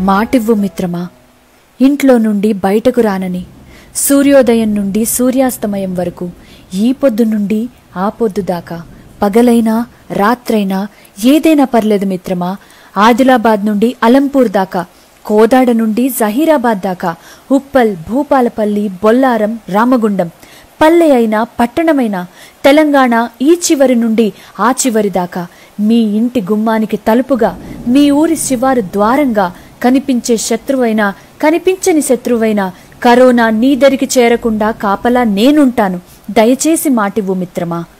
మాటివ్వు మిత్రమా ఇంట్లో నుండి బయటకు రానని సూర్యోదయం నుండి సూర్యాస్తమయం వరకు ఈ పొద్దు నుండి ఆ పొద్దు దాకా పగలైనా రాత్రైనా ఏదైనా పర్లేదు మిత్రమా ఆదిలాబాద్ నుండి అలంపూర్ దాకా కోదాడ నుండి జహీరాబాద్ దాకా ఉప్పల్ భూపాలపల్లి బొల్లారం రామగుండం పల్లె అయినా పట్టణమైనా తెలంగాణ ఈ చివరి నుండి ఆ చివరి దాకా మీ ఇంటి గుమ్మానికి తలుపుగా మీ ఊరి శివారు ద్వారంగా కనిపించే శత్రువైనా కనిపించని శత్రువైనా కరోనా నీ దరికి చేరకుండా కాపలా నేనుంటాను దయచేసి మాటివ్వు మిత్రమా